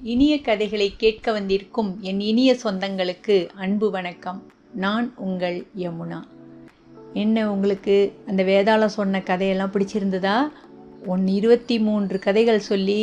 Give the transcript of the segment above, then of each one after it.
இனிய கதைகளை கேட்க வந்திருக்கும் என் இனிய சொந்தங்களுக்கு அன்பு வணக்கம் நான் உங்கள் யமுனா என்ன உங்களுக்கு அந்த வேதாளம் சொன்ன கதையெல்லாம் பிடிச்சிருந்ததா ஒன்று இருபத்தி மூன்று கதைகள் சொல்லி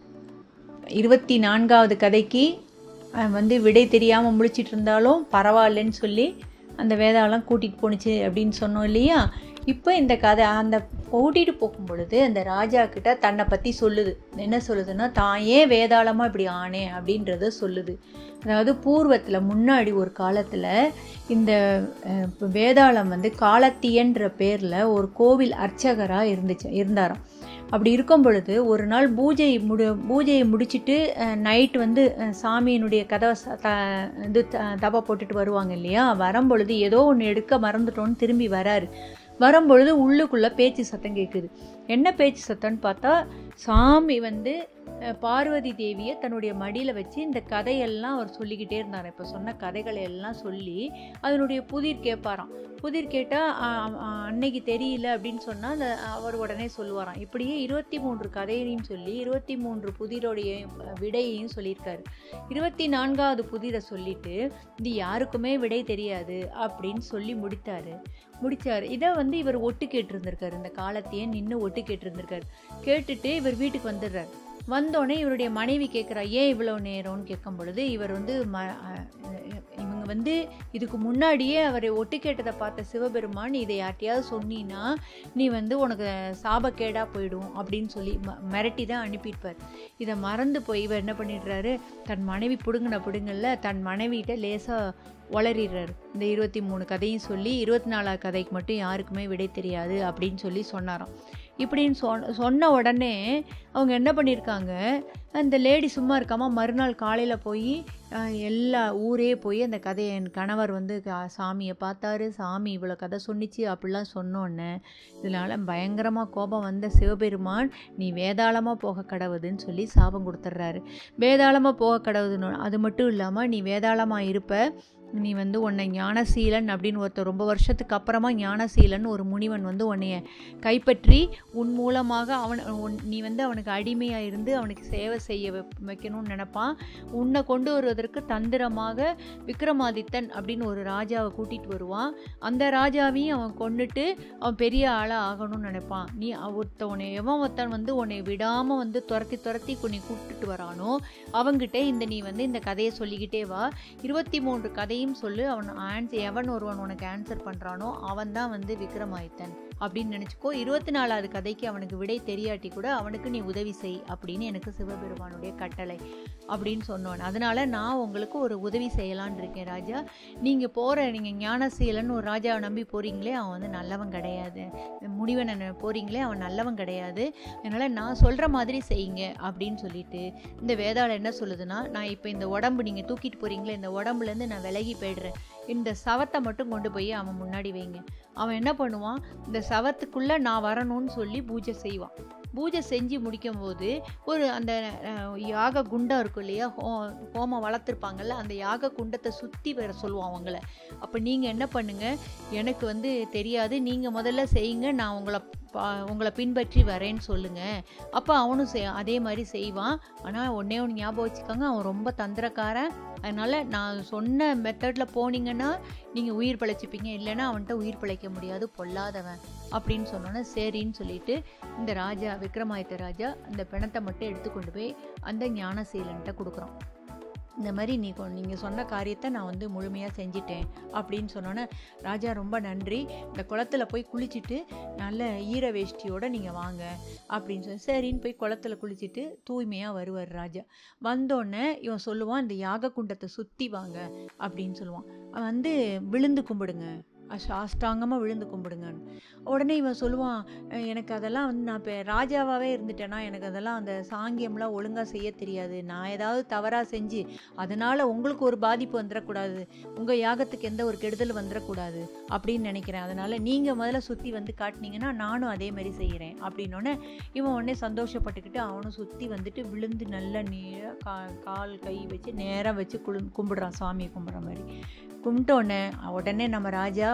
இருபத்தி நான்காவது கதைக்கு அவன் வந்து விடை தெரியாமல் முடிச்சிட்டு இருந்தாலும் பரவாயில்லன்னு சொல்லி அந்த வேதாளம் கூட்டிகிட்டு போணுச்சு அப்படின்னு சொன்னோம் இல்லையா இப்போ இந்த கதை அந்த கூட்டிகிட்டு போகும் பொழுது அந்த ராஜா கிட்ட தன்னை பற்றி சொல்லுது என்ன சொல்லுதுன்னா தான் ஏன் வேதாளமாக இப்படி ஆனேன் அப்படின்றத சொல்லுது அதாவது பூர்வத்தில் முன்னாடி ஒரு காலத்தில் இந்த அஹ், வேதாளம் வந்து காலத்தியன்ற பேரில் ஒரு கோவில் அர்ச்சகராக இருந்துச்சு இருந்தாராம் அப்படி இருக்கும் பொழுது ஒரு நாள் பூஜை முடி பூஜையை முடிச்சிட்டு நைட் வந்து அஹ், சாமியினுடைய கதவை ச- த இது த- தபை போட்டுட்டு வருவாங்க இல்லையா வரும்பொழுது ஏதோ ஒன்று எடுக்க மறந்துட்டோன்னு திரும்பி வராரு வரும்பொழுது உள்ளுக்குள்ளே பேச்சு சத்தம் கேட்குது என்ன பேச்சு சத்தம்னு பார்த்தா சாமி வந்து அஹ், பார்வதி தேவியை தன்னுடைய மடியில் வச்சு இந்த கதையெல்லாம் அவர் சொல்லிக்கிட்டே இருந்தார் இப்போ சொன்ன கதைகளை எல்லாம் சொல்லி அதனுடைய புதிர் கேட்பாராம் புதிர் கேட்டால் அன்னைக்கு தெரியல அப்படின்னு சொன்னால் அந்த அவர் உடனே சொல்லுவாராம் இப்படியே இருபத்தி மூன்று கதையையும் சொல்லி இருபத்தி மூன்று புதிரோடைய விடையையும் சொல்லியிருக்காரு இருபத்தி நான்காவது புதிரை சொல்லிட்டு இது யாருக்குமே விடை தெரியாது அப்படின்னு சொல்லி முடித்தாரு முடிச்சார் இதை வந்து இவர் ஒட்டு கேட்டிருந்திருக்காரு இந்த காலத்தையே நின்று ஒட்டு கேட்டிருந்திருக்காரு கேட்டுட்டு இவர் வீட்டுக்கு வந்துடுறாரு வந்தோடனே இவருடைய மனைவி கேட்குறா ஏன் இவ்வளோ நேரம்னு கேட்கும் பொழுது இவர் வந்து ம அஹ் இவங்க வந்து இதுக்கு முன்னாடியே அவரை ஒட்டு கேட்டதை பார்த்த சிவபெருமான் இதை யார்ட்டையாவது சொன்னீன்னா நீ வந்து உனக்கு சாபக்கேடாக போயிடும் அப்படின்னு சொல்லி ம மிரட்டி தான் அனுப்பியிருப்பார் இதை மறந்து போய் இவர் என்ன பண்ணிடுறாரு தன் மனைவி பிடுங்கின பிடுங்கல்ல தன் மனைவிகிட்ட லேசாக வளரிடுறாரு இந்த இருபத்தி மூணு கதையும் சொல்லி இருபத்தி நாலாவது கதைக்கு மட்டும் யாருக்குமே விடை தெரியாது அப்படின்னு சொல்லி சொன்னாராம் இப்படின்னு சொன்ன சொன்ன உடனே அவங்க என்ன பண்ணியிருக்காங்க அந்த லேடி சும்மா இருக்காமல் மறுநாள் காலையில் போய் எல்லா ஊரே போய் அந்த கதையை என் கணவர் வந்து க- சாமியை பார்த்தாரு சாமி இவ்வளோ கதை சொன்னிச்சு அப்படிலாம் சொன்னோன்னே இதனால பயங்கரமாக கோபம் வந்த சிவபெருமான் நீ வேதாளமாக போக கடவுதுன்னு சொல்லி சாபம் கொடுத்துட்றாரு வேதாளமாக போக கடவுதுன்னு அது மட்டும் இல்லாமல் நீ வேதாளமாக இருப்ப நீ வந்து உன்னை ஞானசீலன் அப்படின்னு ஒருத்தர் ரொம்ப வருஷத்துக்கு அப்புறமா ஞானசீலன் ஒரு முனிவன் வந்து உன்னைய கைப்பற்றி உன் மூலமாக அவன் உன் நீ வந்து அவனுக்கு அடிமையாக இருந்து அவனுக்கு சேவை செய்ய வைப்- வைக்கணும்னு நினைப்பான் உன்னை கொண்டு வருவதற்கு தந்திரமாக விக்ரமாதித்தன் அப்படின்னு ஒரு ராஜாவை கூட்டிகிட்டு வருவான் அந்த ராஜாவையும் அவன் கொண்டுட்டு அவன் பெரிய ஆளாக ஆகணும்னு நினைப்பான் நீ ஒருத்த உன்னை எவன் ஒருத்தன் வந்து உன்னை விடாமல் வந்து துரத்தி துரத்தி உன்னை கூப்பிட்டுட்டு வரானோ அவங்கிட்ட இந்த நீ வந்து இந்த கதையை சொல்லிக்கிட்டே வா இருபத்தி மூன்று கதையும் சொல்லு அவன் ஆன்சர் எவன் ஒருவன் உனக்கு ஆன்சர் பண்ணுறானோ அவன் தான் வந்து விக்ரமாதித்தன் அப்படின்னு நினச்சிக்கோ இருபத்தி நாலாவது கதைக்கு அவனுக்கு விடை தெரியாட்டி கூட அவனுக்கு நீ உதவி செய் அப்படின்னு எனக்கு சிவபெருமானுடைய கட்டளை அப்படின்னு சொன்னோன் அதனால நான் உங்களுக்கு ஒரு உதவி செய்யலான்னு இருக்கேன் ராஜா நீங்கள் போகிற நீங்கள் ஞானசீலன் ஒரு ராஜாவை நம்பி போகிறீங்களே அவன் வந்து நல்லவன் கிடையாது முடிவனை ந- போறீங்களே அவன் நல்லவன் கிடையாது அதனால் நான் சொல்கிற மாதிரி செய்யுங்க அப்படின்னு சொல்லிட்டு இந்த வேதாளம் என்ன சொல்லுதுன்னா நான் இப்போ இந்த உடம்பு நீங்கள் தூக்கிட்டு போகிறீங்களே இந்த உடம்புலேருந்து நான் விலகி போயிடுறேன் இந்த சவத்தை மட்டும் கொண்டு போய் அவன் முன்னாடி வைங்க அவன் என்ன பண்ணுவான் இந்த சவத்துக்குள்ளே நான் வரணும்னு சொல்லி பூஜை செய்வான் பூஜை செஞ்சு முடிக்கும் போது ஒரு அந்த அஹ், யாக குண்டம் இருக்கும் இல்லையா ஹோ ஹோமம் வளர்த்துருப்பாங்கல்ல அந்த யாக குண்டத்தை சுற்றி வர சொல்லுவான் அவங்கள அப்போ நீங்கள் என்ன பண்ணுங்க எனக்கு வந்து தெரியாது நீங்கள் முதல்ல செய்யுங்க நான் உங்களை பா- உங்களை பின்பற்றி வரேன்னு சொல்லுங்க அப்போ அவனும் செய் அதே மாதிரி செய்வான் ஆனால் ஒன்றே ஒன்று ஞாபகம் வச்சுக்கோங்க அவன் ரொம்ப தந்திரக்காரன் அதனால் நான் சொன்ன மெத்தடில் போனீங்கன்னா நீங்கள் உயிர் பிழைச்சிப்பீங்க இல்லைன்னா அவன்கிட்ட உயிர் பிழைக்க முடியாது பொல்லாதவன் அப்படின்னு சொன்னோன்னே சரின்னு சொல்லிட்டு இந்த ராஜா விக்ரமாதித்த ராஜா அந்த பிணத்தை மட்டும் எடுத்து கொண்டு போய் அந்த ஞானசீலன்ட்ட கொடுக்குறான் இந்த மாதிரி நீ நீங்கள் சொன்ன காரியத்தை நான் வந்து முழுமையாக செஞ்சிட்டேன் அப்படின்னு சொன்னோன்னே ராஜா ரொம்ப நன்றி இந்த குளத்துல போய் குளிச்சுட்டு நல்ல ஈர வேஷ்டியோட நீங்கள் வாங்க அப்படின்னு சொல்லி சரின்னு போய் குளத்துல குளிச்சுட்டு தூய்மையாக வருவார் ராஜா வந்தோடனே இவன் சொல்லுவான் இந்த யாக குண்டத்தை சுற்றி வாங்க அப்படின்னு சொல்லுவான் அவன் வந்து விழுந்து கும்பிடுங்க சாஷ்டாங்கமாக விழுந்து கும்பிடுங்கன்னு உடனே இவன் சொல்லுவான் "அஹ் எனக்கு அதெல்லாம் வந்து நான் இப்போ ராஜாவாகவே இருந்துட்டேன்னா எனக்கு அதெல்லாம் அந்த சாங்கியம்லாம் ஒழுங்காக செய்ய தெரியாது நான் ஏதாவது தவறாக செஞ்சு அதனால் உங்களுக்கு ஒரு பாதிப்பு வந்துடக்கூடாது உங்கள் யாகத்துக்கு எந்த ஒரு கெடுதல் வந்துடக்கூடாது அப்படின்னு நினைக்கிறேன் அதனால் நீங்கள் முதல்ல சுற்றி வந்து காட்டினீங்கன்னா நானும் அதே மாதிரி செய்கிறேன் அப்படின்னோடனே இவன் உடனே சந்தோஷப்பட்டுக்கிட்டு அவனும் சுற்றி வந்துட்டு விழுந்து நல்ல நீர கா கால் கை வச்சு நேராக வச்சு குளு கும்பிடுறான் சாமியை கும்பிட்ற மாதிரி கும்பிட்டோன்னே உடனே நம்ம ராஜா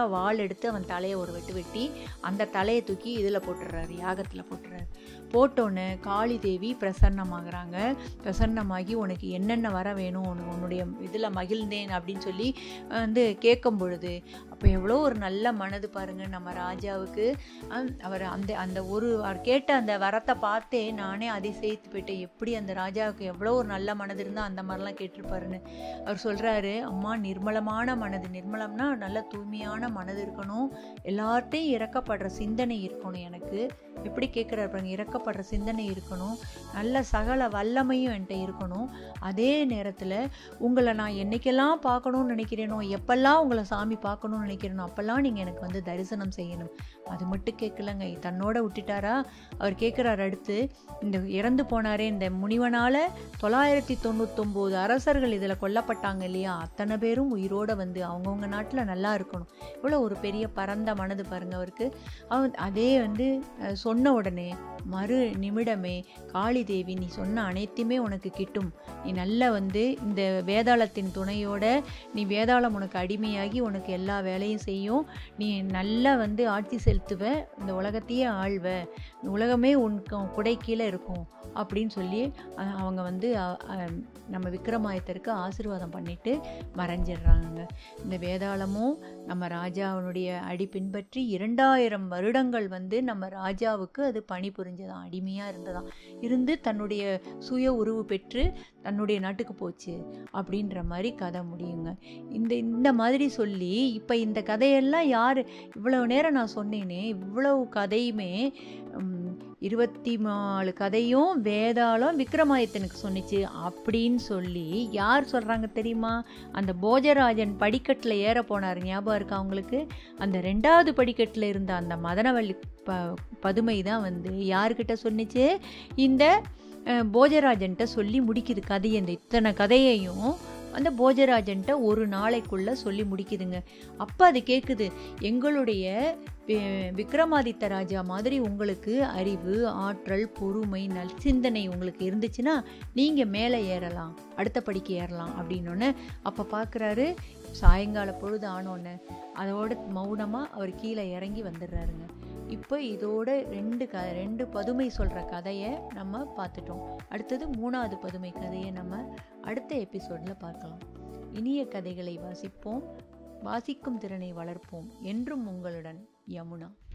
நேராக வாள் எடுத்து அவன் தலையை ஒரு வெட்டு வெட்டி அந்த தலையை தூக்கி இதில் போட்டுடுறாரு யாகத்தில் போட்டுறாரு போட்டோன்னே காளி தேவி பிரசன்னமாகறாங்க பிரசன்னமாகி உனக்கு என்னென்ன வர வேணும் உனக்கு உன்னுடைய இதில் மகிழ்ந்தேன் அப்படின்னு சொல்லி வந்து கேட்கும் பொழுது அப்போ எவ்வளோ ஒரு நல்ல மனது பாருங்க நம்ம ராஜாவுக்கு அஹ், அவர் அந்த அந்த ஒரு அவர் கேட்ட அந்த வரத்தை பார்த்தே நானே அதிசயித்து போயிட்டேன் எப்படி அந்த ராஜாவுக்கு எவ்வளோ ஒரு நல்ல மனது இருந்தால் அந்த மாதிரிலாம் கேட்டிருப்பாருன்னு அவர் சொல்கிறாரு அம்மா நிர்மலமான மனது நிர்மலம்னா நல்ல தூய்மையான மனது இருக்கணும் எல்லார்ட்டையும் இறக்கப்படுற சிந்தனை இருக்கணும் எனக்கு எப்படி கேட்குறாரு பாருங்க இறக்கப்படுற சிந்தனை இருக்கணும் நல்ல சகல வல்லமையும் என்கிட்ட இருக்கணும் அதே நேரத்தில் உங்களை நான் என்னைக்கெல்லாம் பார்க்கணும்னு நினைக்கிறேனோ எப்பெல்லாம் உங்களை சாமி பார்க்கணும்னு நினைக்கிறேனோ அப்பெல்லாம் நீங்கள் எனக்கு வந்து தரிசனம் செய்யணும் அது மட்டும் கேட்கலங்க தன்னோட விட்டுட்டாரா அவர் கேட்குறாரு அடுத்து இந்த இறந்து போனாரே இந்த முனிவனால் தொள்ளாயிரத்தி தொண்ணூத்தொம்போது அரசர்கள் இதில் கொல்லப்பட்டாங்க இல்லையா அத்தனை பேரும் உயிரோட வந்து அவங்கவுங்க நாட்டில் நல்லா இருக்கணும் இவ்வளோ ஒரு பெரிய பரந்த மனது பாருங்க அவருக்கு அவன் அதே வந்து அஹ், சொன்ன உடனே மறு நிமிடமே காளி தேவி நீ சொன்ன அனைத்துமே உனக்கு கிட்டும் நீ நல்ல வந்து இந்த வேதாளத்தின் துணையோட நீ வேதாளம் உனக்கு அடிமையாகி உனக்கு எல்லா வேலையும் செய்யும் நீ நல்லா வந்து ஆட்சி செலுத்துவ இந்த உலகத்தையே ஆள்வ இந்த உலகமே உன் கு- குடை கீழே இருக்கும் அப்படின்னு சொல்லி அஹ், அவங்க வந்து அஹ், அஹ், நம்ம விக்ரமாயத்தருக்கு ஆசீர்வாதம் பண்ணிட்டு மறைஞ்சிடுறாங்க இந்த வேதாளமும் நம்ம ராஜாவினுடைய அடி பின்பற்றி இரண்டாயிரம் வருடங்கள் வந்து நம்ம ராஜாவுக்கு அது பணி புரிஞ்சதாம் அடிமையாக இருந்ததாம் இருந்து தன்னுடைய சுய உருவு பெற்று தன்னுடைய நாட்டுக்கு போச்சு அப்படின்ற மாதிரி கதை முடியுங்க இந்த இந்த மாதிரி சொல்லி இப்போ இந்த கதையெல்லாம் யார் இவ்வளவு நேரம் நான் சொன்னேனே இவ்வளவு கதையுமே ம், இருபத்தி நாலு கதையும் வேதாளம் விக்ரமாதித்தனுக்கு சொன்னிச்சு அப்படின்னு சொல்லி யார் சொல்கிறாங்க தெரியுமா அந்த போஜராஜன் படிக்கட்டில் ஏற போனார் ஞாபகம் இருக்கா அவங்களுக்கு அந்த ரெண்டாவது படிக்கட்டில் இருந்த அந்த மதனவள்ளி ப பதுமை தான் வந்து யார்கிட்ட சொன்னிச்சு இந்த அஹ், போஜராஜன்ட்ட சொல்லி முடிக்குது கதையை இந்த இத்தனை கதையையும் அந்த போஜராஜன்ட்ட ஒரு நாளைக்குள்ள சொல்லி முடிக்குதுங்க அப்போ அது கேட்குது எங்களுடைய வி- விக்ரமாதித்த ராஜா மாதிரி உங்களுக்கு அறிவு ஆற்றல் பொறுமை நல் சிந்தனை உங்களுக்கு இருந்துச்சுன்னா நீங்கள் மேலே ஏறலாம் அடுத்த படிக்கு ஏறலாம் அப்படின்னோடனே அப்போ பார்க்குறாரு சாயங்கால பொழுது ஆனோன்னு அதோட மௌனமாக அவர் கீழே இறங்கி வந்துடுறாருங்க இப்போ இதோட ரெண்டு க ரெண்டு பதுமை சொல்கிற கதையை நம்ம பார்த்துட்டோம் அடுத்தது மூணாவது பதுமை கதையை நம்ம அடுத்த எபிசோடில் பார்க்கலாம் இனிய கதைகளை வாசிப்போம் வாசிக்கும் திறனை வளர்ப்போம் என்றும் உங்களுடன் யமுனா